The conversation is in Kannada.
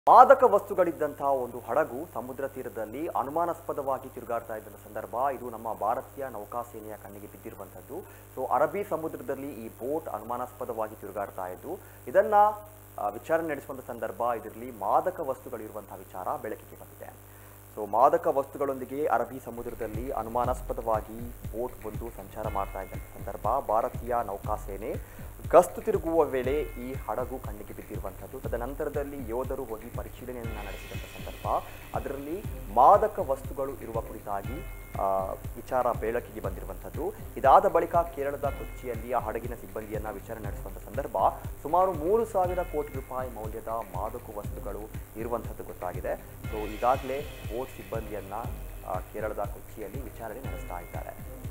ಮಾದಕ ವಸ್ತುಗಳಿದ್ದಂತಹ ಒಂದು ಹಡಗು ಸಮುದ್ರ ತೀರದಲ್ಲಿ ಅನುಮಾನಾಸ್ಪದವಾಗಿ ತಿರುಗಾಡ್ತಾ ಇದ್ದ ಸಂದರ್ಭ ಇದು ನಮ್ಮ ಭಾರತೀಯ ನೌಕಾಸೇನೆಯ ಕಣ್ಣಿಗೆ ಬಿದ್ದಿರುವಂಥದ್ದು ಸೊ ಅರಬ್ಬಿ ಸಮುದ್ರದಲ್ಲಿ ಈ ಬೋಟ್ ಅನುಮಾನಾಸ್ಪದವಾಗಿ ತಿರುಗಾಡ್ತಾ ಇದ್ದು ಇದನ್ನ ಆ, ವಿಚಾರಣೆ ನಡೆಸುವಂಥ ಸಂದರ್ಭ ಇದರಲ್ಲಿ ಮಾದಕ ವಸ್ತುಗಳಿರುವಂತಹ ವಿಚಾರ ಬೆಳಕಿಗೆ ಬಂದಿದೆ ಸೊ ಮಾದಕ ವಸ್ತುಗಳೊಂದಿಗೆ ಅರಬ್ಬಿ ಸಮುದ್ರದಲ್ಲಿ ಅನುಮಾನಾಸ್ಪದವಾಗಿ ಬೋಟ್ ಒಂದು ಸಂಚಾರ ಮಾಡ್ತಾ ಇದ್ದ ಸಂದರ್ಭ ಭಾರತೀಯ ನೌಕಾಸೇನೆ ಗಸ್ತು ತಿರುಗುವ ವೇಳೆ ಈ ಹಡಗು ಕಣ್ಣಿಗೆ ಬಿದ್ದಿರುವಂಥದ್ದು ತದನಂತರದಲ್ಲಿ ಯೋಧರು ಹೋಗಿ ಪರಿಶೀಲನೆಯನ್ನು ನಡೆಸಿದಂಥ ಸಂದರ್ಭ ಅದರಲ್ಲಿ ಮಾದಕ ವಸ್ತುಗಳು ಇರುವ ಕುರಿತಾಗಿ ಆ, ವಿಚಾರ ಬೆಳಕಿಗೆ ಬಂದಿರುವಂಥದ್ದು ಇದಾದ ಬಳಿಕ ಕೇರಳದ ಕೊಚ್ಚಿಯಲ್ಲಿ ಆ ಹಡಗಿನ ಸಿಬ್ಬಂದಿಯನ್ನ ವಿಚಾರಣೆ ನಡೆಸುವಂಥ ಸಂದರ್ಭ ಸುಮಾರು ಮೂರು ಸಾವಿರ ಕೋಟಿ ರೂಪಾಯಿ ಮೌಲ್ಯದ ಮಾದಕ ವಸ್ತುಗಳು ಇರುವಂಥದ್ದು ಗೊತ್ತಾಗಿದೆ ಸೊ ಈಗಾಗಲೇ ಬೋಟ್ ಸಿಬ್ಬಂದಿಯನ್ನ ಆ, ಕೇರಳದ ಕೊಚ್ಚಿಯಲ್ಲಿ ವಿಚಾರಣೆ ನಡೆಸ್ತಾ ಇದ್ದಾರೆ